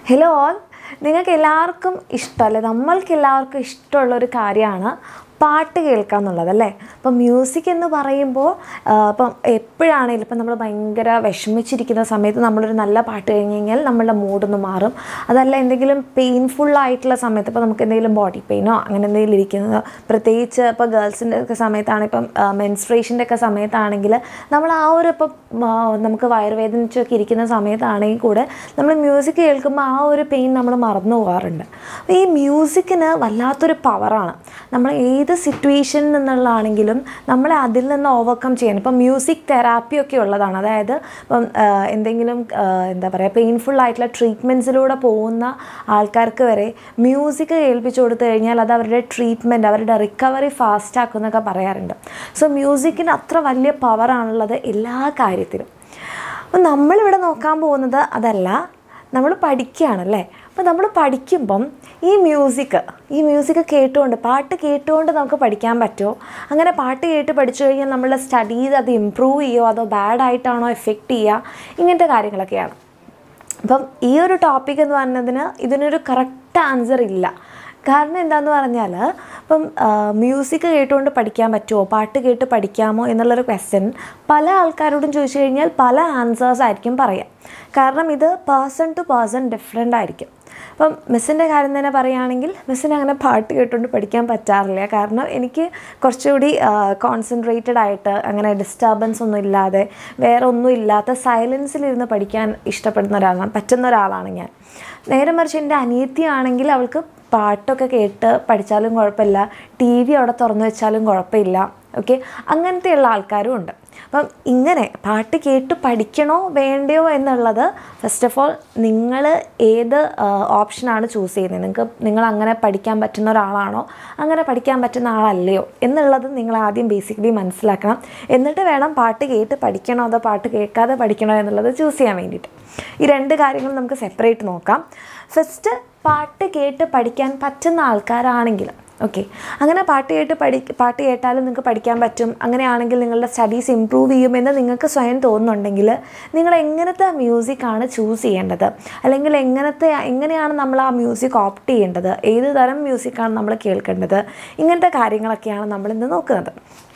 hello all നിങ്ങൾക്ക് എല്ലാവർക്കും ഇഷ്ടമല്ലേ നമ്മൾക്ക് എല്ലാവർക്കും ഇഷ്ടമുള്ള ഒരു കാര്യമാണ് പാട്ട് കേൾക്കുക എന്നുള്ളത് അല്ലേ അപ്പം മ്യൂസിക് എന്ന് പറയുമ്പോൾ ആ, ഇപ്പം എപ്പോഴാണെങ്കിലും ഇപ്പം നമ്മൾ ഭയങ്കര വിഷമിച്ചിരിക്കുന്ന സമയത്ത് നമ്മളൊരു നല്ല പാട്ട് കഴിഞ്ഞ് കഴിഞ്ഞാൽ നമ്മളുടെ മൂഡൊന്ന് മാറും അതല്ല എന്തെങ്കിലും പെയിൻഫുൾ ആയിട്ടുള്ള സമയത്ത് ഇപ്പോൾ നമുക്ക് എന്തെങ്കിലും ബോഡി പെയിനോ അങ്ങനെ എന്തെങ്കിലും ഇരിക്കുന്നത് പ്രത്യേകിച്ച് ഇപ്പോൾ ഗേൾസിൻ്റെ ഒക്കെ സമയത്താണ് ഇപ്പം മെൻസ്ട്രേഷൻ്റെ ഒക്കെ സമയത്താണെങ്കിൽ നമ്മൾ ആ ഒരു ഇപ്പം ആ, നമുക്ക് വയറുവേദനിച്ചൊക്കെ ഇരിക്കുന്ന സമയത്താണെങ്കിൽ കൂടെ നമ്മൾ മ്യൂസിക് കേൾക്കുമ്പോൾ ആ ഒരു പെയിൻ നമ്മൾ മറന്നു പോകാറുണ്ട് അപ്പോൾ ഈ മ്യൂസിക്കിന് വല്ലാത്തൊരു പവറാണ് നമ്മൾ ഏത് സിറ്റുവേഷനിൽ നിന്നുള്ളതാണെങ്കിലും നമ്മളെ അതിൽ നിന്ന് ഓവർകം ചെയ്യാൻ ഇപ്പം മ്യൂസിക് തെറാപ്പി ഒക്കെ ഉള്ളതാണ് അതായത് ഇപ്പം ആ, എന്തെങ്കിലും ആ, എന്താ പറയുക പെയിൻഫുൾ ആയിട്ടുള്ള ട്രീറ്റ്മെൻറ്റ്സിലൂടെ പോകുന്ന ആൾക്കാർക്ക് വരെ മ്യൂസിക് കേൾപ്പിച്ചു കൊടുത്തു കഴിഞ്ഞാൽ അത് അവരുടെ ട്രീറ്റ്മെൻറ്റ് അവരുടെ റിക്കവറി ഫാസ്റ്റ് ആക്കുമെന്നൊക്കെ പറയാറുണ്ട് സോ മ്യൂസിക്കിന് അത്ര വലിയ പവറാണുള്ളത് എല്ലാ കാര്യത്തിലും അപ്പം നമ്മളിവിടെ നോക്കാൻ പോകുന്നത് അതല്ല നമ്മൾ പഠിക്കുകയാണല്ലേ അപ്പോൾ നമ്മൾ പഠിക്കുമ്പം ഈ മ്യൂസിക് ഈ മ്യൂസിക് കേട്ടുകൊണ്ട് പാട്ട് കേട്ടുകൊണ്ട് നമുക്ക് പഠിക്കാൻ പറ്റുമോ അങ്ങനെ പാട്ട് കേട്ട് പഠിച്ചു കഴിഞ്ഞാൽ നമ്മളുടെ സ്റ്റഡീസ് അത് ഇമ്പ്രൂവ് ചെയ്യുമോ അതോ ബാഡായിട്ടാണോ എഫക്റ്റ് ചെയ്യുക ഇങ്ങനത്തെ കാര്യങ്ങളൊക്കെയാണ് അപ്പം ഈ ഒരു ടോപ്പിക് എന്ന് പറയുന്നതിന് ഇതിനൊരു കറക്റ്റ് ആൻസർ ഇല്ല കാരണം എന്താന്ന് പറഞ്ഞാൽ ഇപ്പം മ്യൂസിക് കേട്ടുകൊണ്ട് പഠിക്കാൻ പറ്റുമോ പാട്ട് കേട്ട് പഠിക്കാമോ എന്നുള്ളൊരു ക്വസ്റ്റ്യൻ പല ആൾക്കാരോടും ചോദിച്ചു കഴിഞ്ഞാൽ പല ആൻസേഴ്സ് ആയിരിക്കും പറയാം കാരണം ഇത് പേഴ്സൺ ടു പേഴ്സൺ ഡിഫറെൻ്റ് ആയിരിക്കും അപ്പം മിസ്സിൻ്റെ കാര്യം തന്നെ പറയുകയാണെങ്കിൽ മിസ്സിന് അങ്ങനെ പാട്ട് കേട്ടുകൊണ്ട് പഠിക്കാൻ പറ്റാറില്ല കാരണം എനിക്ക് കുറച്ചുകൂടി കോൺസെൻട്രേറ്റഡ് ആയിട്ട് അങ്ങനെ ഡിസ്റ്റർബൻസ് ഒന്നും ഇല്ലാതെ വേറെ ഒന്നും ഇല്ലാത്ത സൈലൻസിലിരുന്ന് പഠിക്കാൻ ഇഷ്ടപ്പെടുന്ന ഒരാളാണ് പറ്റുന്ന ഒരാളാണ് ഞാൻ നേരെ മറിച്ച് എൻ്റെ അനിയത്തിയാണെങ്കിൽ അവൾക്ക് പാട്ടൊക്കെ കേട്ട് പഠിച്ചാലും കുഴപ്പമില്ല ടി വി അവിടെ തുറന്നു വെച്ചാലും കുഴപ്പമില്ല ഓക്കെ അങ്ങനത്തെയുള്ള ആൾക്കാരും ഉണ്ട് അപ്പം ഇങ്ങനെ പാട്ട് കേട്ട് പഠിക്കണോ വേണ്ടയോ എന്നുള്ളത് ഫസ്റ്റ് ഓഫ് ഓൾ നിങ്ങൾ ഏത് ഓപ്ഷനാണ് ചൂസ് ചെയ്യുന്നത് നിങ്ങൾക്ക് നിങ്ങൾ അങ്ങനെ പഠിക്കാൻ പറ്റുന്ന ഒരാളാണോ അങ്ങനെ പഠിക്കാൻ പറ്റുന്ന ആളല്ലയോ എന്നുള്ളത് നിങ്ങൾ ആദ്യം ബേസിക്കലി മനസ്സിലാക്കണം എന്നിട്ട് വേണം പാട്ട് കേട്ട് പഠിക്കണോ അതോ പാട്ട് കേൾക്കാതെ പഠിക്കണോ എന്നുള്ളത് ചൂസ് ചെയ്യാൻ വേണ്ടിയിട്ട് ഈ രണ്ട് കാര്യങ്ങൾ നമുക്ക് സെപ്പറേറ്റ് നോക്കാം ഫസ്റ്റ് പാട്ട് കേട്ട് പഠിക്കാൻ പറ്റുന്ന ആൾക്കാരാണെങ്കിൽ ഓക്കെ അങ്ങനെ പാട്ട് കേട്ട് പഠി പാട്ട് കേട്ടാലും നിങ്ങൾക്ക് പഠിക്കാൻ പറ്റും അങ്ങനെയാണെങ്കിൽ നിങ്ങളുടെ സ്റ്റഡീസ് ഇമ്പ്രൂവ് ചെയ്യുമെന്ന് നിങ്ങൾക്ക് സ്വയം തോന്നുന്നുണ്ടെങ്കിൽ നിങ്ങൾ എങ്ങനത്തെ മ്യൂസിക്കാണ് ചൂസ് ചെയ്യേണ്ടത് അല്ലെങ്കിൽ എങ്ങനത്തെ എങ്ങനെയാണ് നമ്മൾ ആ മ്യൂസിക് ഓപ്റ്റ് ചെയ്യേണ്ടത് ഏത് തരം മ്യൂസിക്കാണ് നമ്മൾ കേൾക്കേണ്ടത് ഇങ്ങനത്തെ കാര്യങ്ങളൊക്കെയാണ് നമ്മളിന്ന് നോക്കുന്നത്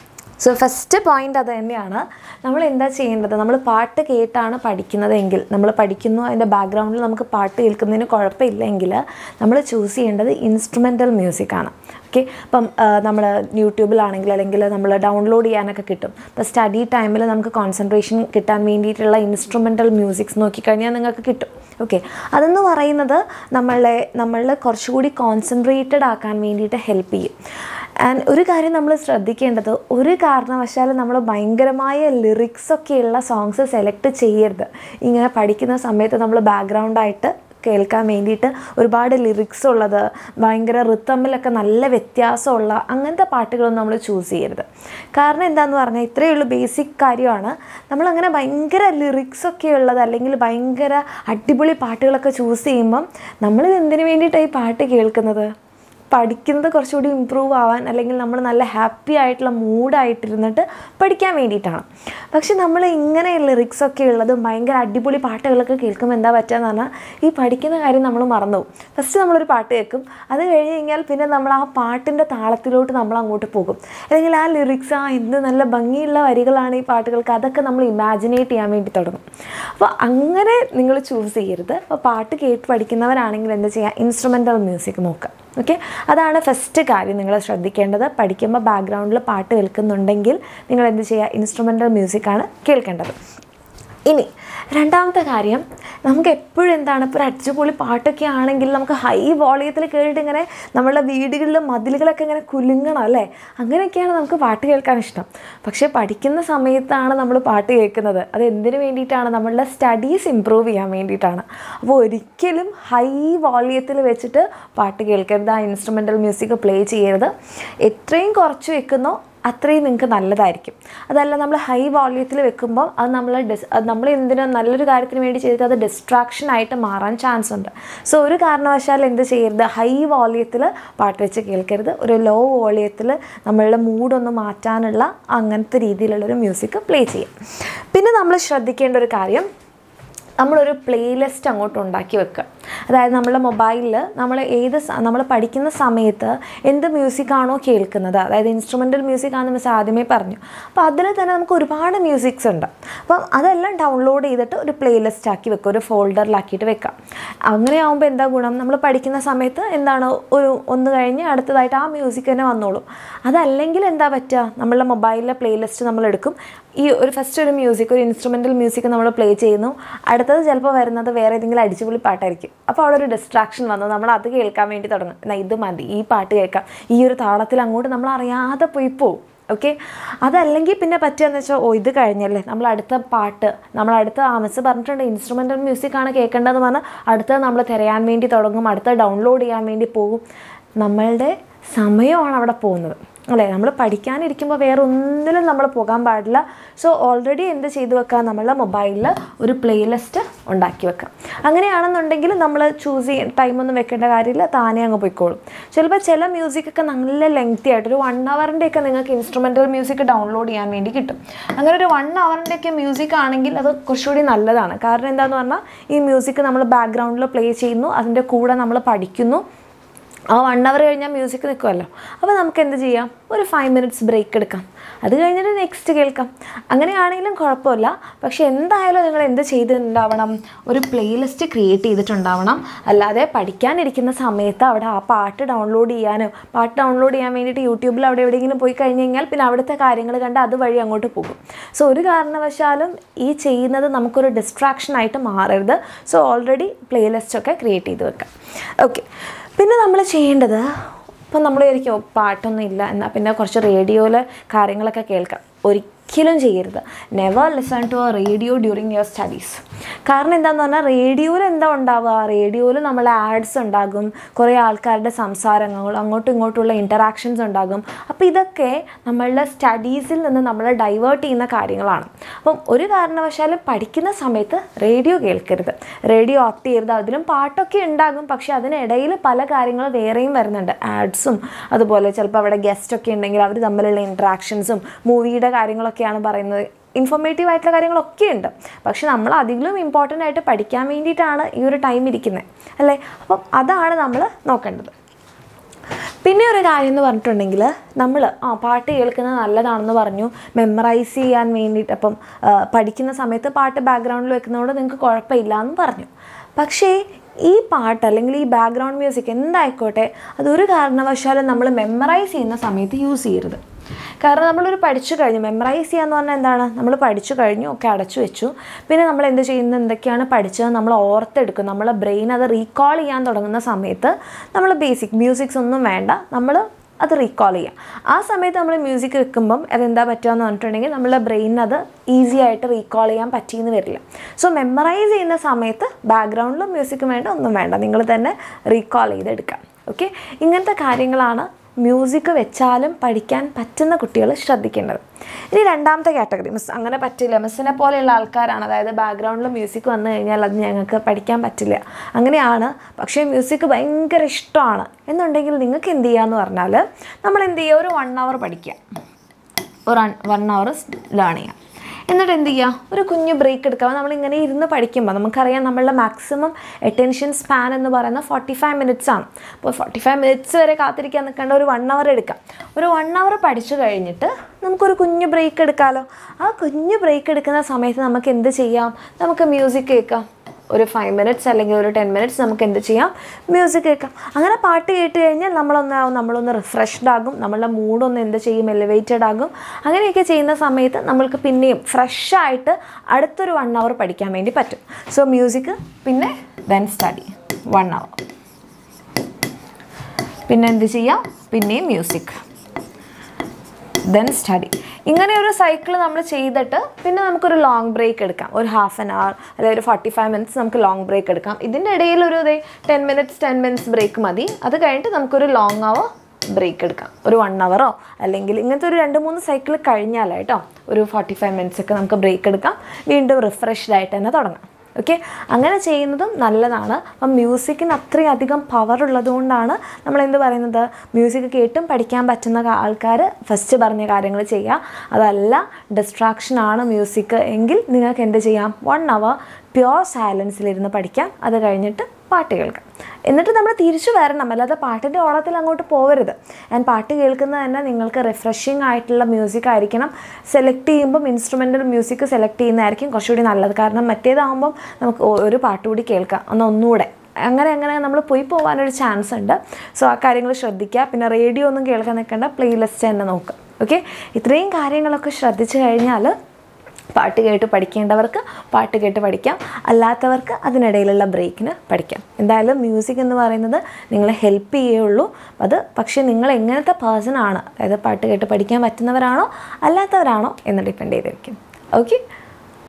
സോ ഫസ്റ്റ് പോയിന്റ് അത് തന്നെയാണ് നമ്മൾ എന്താ ചെയ്യേണ്ടത് നമ്മൾ പാട്ട് കേട്ടാണ് പഠിക്കുന്നതെങ്കിൽ നമ്മൾ പഠിക്കുന്നു അതിൻ്റെ ബാക്ക്ഗ്രൗണ്ടിൽ നമുക്ക് പാട്ട് കേൾക്കുന്നതിന് കുഴപ്പമില്ലെങ്കിൽ നമ്മൾ ചൂസ് ചെയ്യേണ്ടത് ഇൻസ്ട്രുമെൻ്റൽ മ്യൂസിക്കാണ് ഓക്കെ ഇപ്പം നമ്മൾ യൂട്യൂബിലാണെങ്കിൽ അല്ലെങ്കിൽ നമ്മൾ ഡൗൺലോഡ് ചെയ്യാനൊക്കെ കിട്ടും ഇപ്പോൾ സ്റ്റഡി ടൈമിൽ നമുക്ക് കോൺസെൻട്രേഷൻ കിട്ടാൻ വേണ്ടിയിട്ടുള്ള ഇൻസ്ട്രുമെൻ്റൽ മ്യൂസിക്സ് നോക്കിക്കഴിഞ്ഞാൽ നിങ്ങൾക്ക് കിട്ടും ഓക്കെ അതെന്ന് പറയുന്നത് നമ്മളെ നമ്മളെ കുറച്ചുകൂടി കോൺസെൻട്രേറ്റഡ് ആക്കാൻ വേണ്ടിയിട്ട് ഹെൽപ്പ് ചെയ്യും ആൻഡ് ഒരു കാര്യം നമ്മൾ ശ്രദ്ധിക്കേണ്ടത് ഒരു കാരണവശാലും നമ്മൾ ഭയങ്കരമായ ലിറിക്സ് ഒക്കെയുള്ള സോങ്സ് സെലക്ട് ചെയ്യരുത് ഇങ്ങനെ പഠിക്കുന്ന സമയത്ത് നമ്മൾ ബാക്ക്ഗ്രൗണ്ടായിട്ട് കേൾക്കാൻ വേണ്ടിയിട്ട് ഒരുപാട് ലിറിക്സ് ഉള്ളത് ഭയങ്കര റിത്തമ്മിലൊക്കെ നല്ല വ്യത്യാസമുള്ള അങ്ങനത്തെ പാട്ടുകളൊന്നും നമ്മൾ ചൂസ് ചെയ്യരുത് കാരണം എന്താണെന്ന് പറഞ്ഞാൽ ഇത്രയേ ഉള്ളൂ ബേസിക് കാര്യമാണ് നമ്മളങ്ങനെ ഭയങ്കര ലിറിക്സ് ഒക്കെ ഉള്ളത് അല്ലെങ്കിൽ ഭയങ്കര അടിപൊളി പാട്ടുകളൊക്കെ ചൂസ് ചെയ്യുമ്പം നമ്മളിത് എന്തിനു വേണ്ടിയിട്ടാണ് ഈ പാട്ട് കേൾക്കുന്നത് പഠിക്കുന്നത് കുറച്ചുകൂടി ഇമ്പ്രൂവ് ആവാൻ അല്ലെങ്കിൽ നമ്മൾ നല്ല ഹാപ്പി ആയിട്ടുള്ള മൂഡായിട്ടിരുന്നിട്ട് പഠിക്കാൻ വേണ്ടിയിട്ടാണ് പക്ഷെ നമ്മൾ ഇങ്ങനെ ലിറിക്സ് ഒക്കെ ഉള്ളത് ഭയങ്കര അടിപൊളി പാട്ടുകളൊക്കെ കേൾക്കുമ്പോൾ എന്താ പറ്റുകയെന്ന് പറഞ്ഞാൽ ഈ പഠിക്കുന്ന കാര്യം നമ്മൾ മറന്നു പോകും ഫസ്റ്റ് നമ്മളൊരു പാട്ട് കേൾക്കും അത് കഴിഞ്ഞ് കഴിഞ്ഞാൽ പിന്നെ നമ്മൾ ആ പാട്ടിൻ്റെ താളത്തിലോട്ട് നമ്മൾ അങ്ങോട്ട് പോകും അല്ലെങ്കിൽ ആ ലിറിക്സ് ആ എന്ത് നല്ല ഭംഗിയുള്ള വരികളാണ് ഈ പാട്ടുകൾക്ക് അതൊക്കെ നമ്മൾ ഇമാജിനേറ്റ് ചെയ്യാൻ വേണ്ടി തുടങ്ങും അപ്പോൾ അങ്ങനെ നിങ്ങൾ ചൂസ് ചെയ്യരുത് അപ്പോൾ പാട്ട് കേട്ട് പഠിക്കുന്നവരാണെങ്കിൽ എന്താ ചെയ്യുക ഇൻസ്ട്രുമെൻ്റൽ മ്യൂസിക് നോക്കുക ഓക്കെ അതാണ് ഫസ്റ്റ് കാര്യം നിങ്ങൾ ശ്രദ്ധിക്കേണ്ടത് പഠിക്കുമ്പോൾ ബാക്ക്ഗ്രൗണ്ടിൽ പാട്ട് കേൾക്കുന്നുണ്ടെങ്കിൽ നിങ്ങൾ എന്ത് ചെയ്യുക ഇൻസ്ട്രുമെൻ്റൽ മ്യൂസിക്കാണ് കേൾക്കേണ്ടത് ഇനി രണ്ടാമത്തെ കാര്യം നമുക്ക് എപ്പോഴും എന്താണ് ഇപ്പോൾ ഒരു അടിച്ചുപൊളി പാട്ടൊക്കെ ആണെങ്കിൽ നമുക്ക് ഹൈ വോളിയത്തിൽ കേട്ടിട്ട് ഇങ്ങനെ നമ്മളുടെ വീടുകളിൽ മതിലുകളൊക്കെ ഇങ്ങനെ കുലുങ്ങണം അല്ലേ അങ്ങനെയൊക്കെയാണ് നമുക്ക് പാട്ട് കേൾക്കാൻ ഇഷ്ടം പക്ഷേ പഠിക്കുന്ന സമയത്താണ് നമ്മൾ പാട്ട് കേൾക്കുന്നത് അത് എന്തിനു വേണ്ടിയിട്ടാണ് നമ്മളുടെ സ്റ്റഡീസ് ഇമ്പ്രൂവ് ചെയ്യാൻ വേണ്ടിയിട്ടാണ് അപ്പോൾ ഒരിക്കലും ഹൈ വോളിയത്തിൽ വെച്ചിട്ട് പാട്ട് കേൾക്കരുത് ആ ഇൻസ്ട്രുമെൻ്റൽ മ്യൂസിക് പ്ലേ ചെയ്യരുത് എത്രയും കുറച്ച് വെക്കുന്നോ അത്രയും നിങ്ങൾക്ക് നല്ലതായിരിക്കും അതല്ല നമ്മൾ ഹൈ വോള്യത്തിൽ വെക്കുമ്പോൾ അത് നമ്മൾ ഡിസ് അത് നമ്മൾ എന്തിനോ നല്ലൊരു കാര്യത്തിന് വേണ്ടി ചെയ്തിട്ട് അത് ഡിസ്ട്രാക്ഷൻ ആയിട്ട് മാറാൻ ചാൻസ് ഉണ്ട് സോ ഒരു കാരണവശാൽ എന്ത് ചെയ്യരുത് ഹൈ വോള്യത്തിൽ പാട്ട് വെച്ച് കേൾക്കരുത് ഒരു ലോ വോള്യത്തിൽ നമ്മളുടെ മൂഡൊന്ന് മാറ്റാനുള്ള അങ്ങനത്തെ രീതിയിലുള്ളൊരു മ്യൂസിക് പ്ലേ ചെയ്യാം പിന്നെ നമ്മൾ ശ്രദ്ധിക്കേണ്ട ഒരു കാര്യം നമ്മളൊരു പ്ലേലിസ്റ്റ് അങ്ങോട്ട് ഉണ്ടാക്കി വെക്കുക അതായത് നമ്മുടെ മൊബൈലിൽ നമ്മൾ ഏത് നമ്മൾ പഠിക്കുന്ന സമയത്ത് എന്ത് മ്യൂസിക്കാണോ കേൾക്കുന്നത് അതായത് ഇൻസ്ട്രുമെൻ്റൽ മ്യൂസിക് ആണെന്ന് മിസ് ആദ്യമേ പറഞ്ഞു അപ്പോൾ അതിൽ തന്നെ നമുക്ക് ഒരുപാട് മ്യൂസിക്സ് ഉണ്ട് അപ്പം അതെല്ലാം ഡൗൺലോഡ് ചെയ്തിട്ട് ഒരു പ്ലേലിസ്റ്റ് ആക്കി വെക്കുക ഒരു ഫോൾഡറിലാക്കിയിട്ട് വെക്കാം അങ്ങനെ ആകുമ്പോൾ എന്താ ഗുണം നമ്മൾ പഠിക്കുന്ന സമയത്ത് എന്താണ് ഒരു ഒന്ന് കഴിഞ്ഞ് അടുത്തതായിട്ട് ആ മ്യൂസിക് തന്നെ വന്നോളും അതല്ലെങ്കിൽ എന്താ പറ്റുക നമ്മളുടെ മൊബൈലിലെ പ്ലേലിസ്റ്റ് നമ്മൾ എടുക്കും ഈ ഒരു ഫസ്റ്റ് ഒരു മ്യൂസിക് ഒരു ഇൻസ്ട്രുമെൻ്റൽ മ്യൂസിക് നമ്മൾ പ്ലേ ചെയ്യുന്നു അടുത്തത് ചിലപ്പോൾ വരുന്നത് വേറെ ഏതെങ്കിലും അടിച്ചുപൊളി പാട്ടായിരിക്കും അപ്പോൾ അവിടെ ഒരു ഡിസ്ട്രാക്ഷൻ വന്നു നമ്മൾ അത് കേൾക്കാൻ വേണ്ടി തുടങ്ങും എന്നാൽ ഇത് മതി ഈ പാട്ട് കേൾക്കാം ഈ ഒരു താളത്തിൽ അങ്ങോട്ട് നമ്മൾ അറിയാതെ പോയി പോവും ഓക്കെ അതല്ലെങ്കിൽ പിന്നെ പറ്റുകയെന്ന് വെച്ചാൽ ഓ ഇത് കഴിഞ്ഞല്ലേ നമ്മൾ അടുത്ത പാട്ട് നമ്മൾ അടുത്ത ആ മിസ് പറഞ്ഞിട്ടുണ്ട് ഇൻസ്ട്രുമെൻ്റൽ മ്യൂസിക് ആണ് കേൾക്കേണ്ടതെന്ന് പറഞ്ഞാൽ അടുത്തത് നമ്മൾ തിരയാൻ വേണ്ടി തുടങ്ങും അടുത്ത ഡൗൺലോഡ് ചെയ്യാൻ വേണ്ടി പോകും നമ്മളുടെ സമയമാണ് അവിടെ പോകുന്നത് അല്ലേ നമ്മൾ പഠിക്കാനിരിക്കുമ്പോൾ വേറെ ഒന്നിലും നമ്മൾ പോകാൻ പാടില്ല സോ ഓൾറെഡി എന്ത് ചെയ്തു വെക്കാം നമ്മളുടെ മൊബൈലിൽ ഒരു പ്ലേലിസ്റ്റ് ഉണ്ടാക്കി വെക്കാം അങ്ങനെയാണെന്നുണ്ടെങ്കിൽ നമ്മൾ ചൂസ് ചെയ്യാൻ ടൈമൊന്നും വെക്കേണ്ട കാര്യമില്ല താനേ അങ്ങ് പോയിക്കോളും ചിലപ്പോൾ ചില മ്യൂസിക്കൊക്കെ നല്ല ലെങ്തി ആയിട്ട് ഒരു വൺ അവറിൻ്റെയൊക്കെ നിങ്ങൾക്ക് ഇൻസ്ട്രുമെൻ്റൽ മ്യൂസിക് ഡൗൺലോഡ് ചെയ്യാൻ വേണ്ടി കിട്ടും അങ്ങനെ ഒരു വൺ അവറിൻ്റെയൊക്കെ മ്യൂസിക് ആണെങ്കിൽ അത് കുറച്ചുകൂടി നല്ലതാണ് കാരണം എന്താണെന്ന് പറഞ്ഞാൽ ഈ മ്യൂസിക് നമ്മൾ ബാക്ക്ഗ്രൗണ്ടിൽ പ്ലേ ചെയ്യുന്നു അതിൻ്റെ കൂടെ നമ്മൾ പഠിക്കുന്നു ആ വൺ അവർ കഴിഞ്ഞാൽ മ്യൂസിക് നിൽക്കുമല്ലോ അപ്പോൾ നമുക്ക് എന്ത് ചെയ്യാം ഒരു ഫൈവ് മിനിറ്റ്സ് ബ്രേക്ക് എടുക്കാം അത് കഴിഞ്ഞിട്ട് നെക്സ്റ്റ് കേൾക്കാം അങ്ങനെയാണെങ്കിലും കുഴപ്പമില്ല പക്ഷേ എന്തായാലും നിങ്ങൾ എന്ത് ചെയ്തിട്ടുണ്ടാവണം ഒരു പ്ലേലിസ്റ്റ് ക്രിയേറ്റ് ചെയ്തിട്ടുണ്ടാവണം അല്ലാതെ പഠിക്കാനിരിക്കുന്ന സമയത്ത് അവിടെ ആ പാട്ട് ഡൗൺലോഡ് ചെയ്യാനോ പാട്ട് ഡൗൺലോഡ് ചെയ്യാൻ വേണ്ടിയിട്ട് യൂട്യൂബിൽ അവിടെ എവിടെയെങ്കിലും പോയി കഴിഞ്ഞ് കഴിഞ്ഞാൽ പിന്നെ അവിടുത്തെ കാര്യങ്ങൾ കണ്ട് അതുവഴി അങ്ങോട്ട് പോകും സോ ഒരു കാരണവശാലും ഈ ചെയ്യുന്നത് നമുക്കൊരു ഡിസ്ട്രാക്ഷൻ ആയിട്ട് മാറരുത് സോ ഓൾറെഡി പ്ലേലിസ്റ്റൊക്കെ ക്രിയേറ്റ് ചെയ്ത് വെക്കാം ഓക്കെ പിന്നെ നമ്മൾ ചെയ്യേണ്ടത് ഇപ്പം നമ്മൾ വിചാരിക്കും "ഓ, പാട്ടൊന്നും ഇല്ല എന്നാൽ പിന്നെ കുറച്ച് റേഡിയോയിൽ കാര്യങ്ങളൊക്കെ കേൾക്കാം ഒരിക്കലും ചെയ്യരുത് never listen to a radio during your studies കാരണം എന്താണെന്ന് പറഞ്ഞാൽ റേഡിയോയിൽ എന്താ ഉണ്ടാവുക റേഡിയോയിൽ നമ്മൾ ആഡ്സ് ഉണ്ടാകും കുറേ ആൾക്കാരുടെ സംസാരങ്ങൾ അങ്ങോട്ടും ഇങ്ങോട്ടുള്ള ഇൻറ്ററാക്ഷൻസ് ഉണ്ടാകും അപ്പോൾ ഇതൊക്കെ നമ്മളുടെ സ്റ്റഡീസിൽ നിന്ന് നമ്മളെ ഡൈവേർട്ട് ചെയ്യുന്ന കാര്യങ്ങളാണ് അപ്പം ഒരു കാരണവശാലും പഠിക്കുന്ന സമയത്ത് റേഡിയോ കേൾക്കരുത് റേഡിയോ ഓപ്റ്റ് ചെയ്യരുത് അതിലും പാട്ടൊക്കെ ഉണ്ടാകും പക്ഷേ അതിനിടയിൽ പല കാര്യങ്ങൾ വേറെയും വരുന്നുണ്ട് ആഡ്സും അതുപോലെ ചിലപ്പോൾ അവിടെ ഗസ്റ്റ് ഒക്കെ ഉണ്ടെങ്കിൽ അവർ തമ്മിലുള്ള ഇൻട്രാക്ഷൻസും മൂവിയുടെ കാര്യങ്ങളൊക്കെയാണ് പറയുന്നത് ഇൻഫോർമേറ്റീവ് ആയിട്ടുള്ള കാര്യങ്ങളൊക്കെ ഉണ്ട് പക്ഷെ നമ്മൾ അതിലും ഇമ്പോർട്ടൻ്റ് ആയിട്ട് പഠിക്കാൻ വേണ്ടിയിട്ടാണ് ഈ ഒരു ടൈം ഇരിക്കുന്നത് അല്ലേ അപ്പം അതാണ് നമ്മൾ നോക്കേണ്ടത് പിന്നെ ഒരു കാര്യം എന്ന് പറഞ്ഞിട്ടുണ്ടെങ്കിൽ നമ്മൾ ആ പാട്ട് കേൾക്കുന്നത് നല്ലതാണെന്ന് പറഞ്ഞു മെമ്മറൈസ് ചെയ്യാൻ വേണ്ടിയിട്ട് അപ്പം ആ, പഠിക്കുന്ന സമയത്ത് പാട്ട് ബാക്ക്ഗ്രൗണ്ടിൽ വെക്കുന്നതുകൊണ്ട് നിങ്ങൾക്ക് കുഴപ്പമില്ല എന്ന് പറഞ്ഞു പക്ഷേ ഈ പാട്ട് അല്ലെങ്കിൽ ഈ ബാക്ക്ഗ്രൗണ്ട് മ്യൂസിക് എന്തായിക്കോട്ടെ അതൊരു കാരണവശാലും നമ്മൾ മെമ്മറൈസ് ചെയ്യുന്ന സമയത്ത് യൂസ് ചെയ്യരുത് കാരണം നമ്മളൊരു പഠിച്ചു കഴിഞ്ഞു മെമ്മറൈസ് ചെയ്യാന്ന് പറഞ്ഞാൽ എന്താണ് നമ്മൾ പഠിച്ചു കഴിഞ്ഞു ഒക്കെ അടച്ചു വെച്ചു പിന്നെ നമ്മൾ എന്ത് ചെയ്യുന്നത് എന്തൊക്കെയാണ് പഠിച്ചത് നമ്മൾ ഓർത്തെടുക്കും നമ്മളെ ബ്രെയിൻ അത് റീകോൾ ചെയ്യാൻ തുടങ്ങുന്ന സമയത്ത് നമ്മൾ ബേസിക് മ്യൂസിക്സ് ഒന്നും വേണ്ട നമ്മൾ അത് റീകോൾ ചെയ്യാം ആ സമയത്ത് നമ്മൾ മ്യൂസിക് വെക്കുമ്പം അതെന്താ പറ്റുകയെന്ന് പറഞ്ഞിട്ടുണ്ടെങ്കിൽ നമ്മളെ ബ്രെയിനിന് അത് ഈസി ആയിട്ട് റീകോൾ ചെയ്യാൻ പറ്റിയെന്ന് വരില്ല സോ മെമ്മറൈസ് ചെയ്യുന്ന സമയത്ത് ബാക്ക്ഗ്രൗണ്ടിലും മ്യൂസിക്കും വേണ്ട ഒന്നും വേണ്ട നിങ്ങൾ തന്നെ റീകോൾ ചെയ്തെടുക്കാം ഓക്കെ ഇങ്ങനത്തെ കാര്യങ്ങളാണ് മ്യൂസിക് വെച്ചാലും പഠിക്കാൻ പറ്റുന്ന കുട്ടികൾ ശ്രദ്ധിക്കേണ്ടത് ഇനി രണ്ടാമത്തെ കാറ്റഗറി മിസ് അങ്ങനെ പറ്റില്ല മിസ്സിനെ പോലെയുള്ള ആൾക്കാരാണ് അതായത് ബാക്ക്ഗ്രൗണ്ടിൽ മ്യൂസിക് വന്നു കഴിഞ്ഞാൽ അത് ഞങ്ങൾക്ക് പഠിക്കാൻ പറ്റില്ല അങ്ങനെയാണ് പക്ഷേ മ്യൂസിക് ഭയങ്കര ഇഷ്ടമാണ് എന്നുണ്ടെങ്കിൽ നിങ്ങൾക്ക് എന്ത് ചെയ്യാന്ന് പറഞ്ഞാൽ നമ്മൾ എന്ത് ചെയ്യുക ഒരു വൺ അവർ പഠിക്കുക ഒരു വൺ അവർ ലേൺ ചെയ്യാം എന്നിട്ട് എന്ത് ചെയ്യുക ഒരു കുഞ്ഞു ബ്രേക്ക് എടുക്കുക നമ്മളിങ്ങനെ ഇരുന്ന് പഠിക്കുമ്പോൾ നമുക്കറിയാം നമ്മളുടെ മാക്സിമം അറ്റൻഷൻ സ്പാൻ എന്ന് പറയുന്നത് ഫോർട്ടി ഫൈവ് മിനിറ്റ്സ് ആണ് അപ്പോൾ ഫോർട്ടി ഫൈവ് മിനിറ്റ്സ് വരെ കാത്തിരിക്കാൻ നിൽക്കേണ്ട ഒരു വൺ അവർ എടുക്കാം ഒരു വൺ അവർ പഠിച്ചു കഴിഞ്ഞിട്ട് നമുക്കൊരു കുഞ്ഞു ബ്രേക്ക് എടുക്കാമല്ലോ ആ കുഞ്ഞു ബ്രേക്ക് എടുക്കുന്ന സമയത്ത് നമുക്ക് എന്ത് ചെയ്യാം നമുക്ക് മ്യൂസിക് കേൾക്കാം ഒരു ഫൈവ് മിനിറ്റ്സ് അല്ലെങ്കിൽ ഒരു ടെൻ മിനിറ്റ്സ് നമുക്ക് എന്ത് ചെയ്യാം മ്യൂസിക് കേൾക്കാം അങ്ങനെ പാട്ട് കേട്ട് കഴിഞ്ഞാൽ നമ്മളൊന്നാവും നമ്മളൊന്ന് റിഫ്രഷ്ഡ് ആകും നമ്മളുടെ മൂഡൊന്ന് എന്ത് ചെയ്യും എലിവേറ്റഡ് ആകും അങ്ങനെയൊക്കെ ചെയ്യുന്ന സമയത്ത് നമ്മൾക്ക് പിന്നെയും ഫ്രഷ് ആയിട്ട് അടുത്തൊരു വൺ അവർ പഠിക്കാൻ വേണ്ടി പറ്റും സോ മ്യൂസിക് പിന്നെ ദെൻ സ്റ്റഡി വൺ അവർ പിന്നെ എന്ത് ചെയ്യാം പിന്നെയും മ്യൂസിക് ദെൻ സ്റ്റഡി ഇങ്ങനെ ഒരു സൈക്കിൾ നമ്മൾ ചെയ്തിട്ട് പിന്നെ നമുക്കൊരു ലോങ് ബ്രേക്ക് എടുക്കാം ഒരു ഹാഫ് ആൻ അവർ അല്ലെങ്കിൽ ഒരു ഫോർട്ടി ഫൈവ് മിനിറ്റ്സ് നമുക്ക് ലോങ് ബ്രേക്ക് എടുക്കാം ഇതിൻ്റെ ഇടയിൽ ഒരു ten minutes ten minutes break മതി അത് കഴിഞ്ഞിട്ട് നമുക്കൊരു ലോങ് അവർ ബ്രേക്ക് എടുക്കാം ഒരു വൺ അവറോ അല്ലെങ്കിൽ ഇങ്ങനത്തെ ഒരു രണ്ട് മൂന്ന് സൈക്കിൾ കഴിഞ്ഞാലായിട്ടോ ഒരു ഫോർട്ടി ഫൈവ് മിനിറ്റ്സ് ഒക്കെ നമുക്ക് ബ്രേക്ക് എടുക്കാം വീണ്ടും റിഫ്രഷ്ഡ് ആയിട്ട് തന്നെ തുടങ്ങാം ഓക്കെ അങ്ങനെ ചെയ്യുന്നതും നല്ലതാണ് അപ്പം മ്യൂസിക്കിന് അത്രയും അധികം പവർ ഉള്ളതുകൊണ്ടാണ് നമ്മൾ എന്ത് പറയുന്നത് മ്യൂസിക് കേട്ടും പഠിക്കാൻ പറ്റുന്ന ആൾക്കാർ ഫസ്റ്റ് പറഞ്ഞ കാര്യങ്ങൾ ചെയ്യുക അതല്ല ഡിസ്ട്രാക്ഷൻ ആണ് മ്യൂസിക് എങ്കിൽ നിങ്ങൾക്ക് എന്ത് ചെയ്യാം വൺ അവർ പ്യോർ സൈലൻസിലിരുന്ന് പഠിക്കാം അത് കഴിഞ്ഞിട്ട് പാട്ട് കേൾക്കാം എന്നിട്ട് നമ്മൾ തിരിച്ചു വരണം അല്ലാതെ പാട്ടിൻ്റെ ഓളത്തിൽ അങ്ങോട്ട് പോകരുത് ഞാൻ പാട്ട് കേൾക്കുന്നത് തന്നെ നിങ്ങൾക്ക് റിഫ്രഷിംഗ് ആയിട്ടുള്ള മ്യൂസിക് ആയിരിക്കണം സെലക്ട് ചെയ്യുമ്പം ഇൻസ്ട്രുമെൻ്റൽ മ്യൂസിക് സെലക്ട് ചെയ്യുന്നതായിരിക്കും കുറച്ചുകൂടി നല്ലത് കാരണം മറ്റേതാകുമ്പം നമുക്ക് ഒ- ഒരു പാട്ട് കൂടി കേൾക്കാം ഒന്ന് ഒന്നുകൂടെ അങ്ങനെ അങ്ങനെ നമ്മൾ പോയി പോകാനൊരു ചാൻസ് ഉണ്ട് സോ ആ കാര്യങ്ങൾ ശ്രദ്ധിക്കുക പിന്നെ റേഡിയോ ഒന്നും കേൾക്കാൻ നിൽക്കേണ്ട പ്ലേലിസ്റ്റ് തന്നെ നോക്കുക ഓക്കെ ഇത്രയും കാര്യങ്ങളൊക്കെ ശ്രദ്ധിച്ചു കഴിഞ്ഞാൽ പാട്ട് കേട്ട് പഠിക്കേണ്ടവർക്ക് പാട്ട് കേട്ട് പഠിക്കാം അല്ലാത്തവർക്ക് അതിനിടയിലുള്ള ബ്രേക്കിന് പഠിക്കാം എന്തായാലും മ്യൂസിക് എന്ന് പറയുന്നത് നിങ്ങളെ ഹെൽപ്പ് ചെയ്യുള്ളൂ അത് പക്ഷേ നിങ്ങൾ എങ്ങനത്തെ പേഴ്സൺ ആണ് അതായത് പാട്ട് കേട്ട് പഠിക്കാൻ പറ്റുന്നവരാണോ അല്ലാത്തവരാണോ എന്ന് ഡിപ്പെൻഡ് ചെയ്തിരിക്കും ഓക്കെ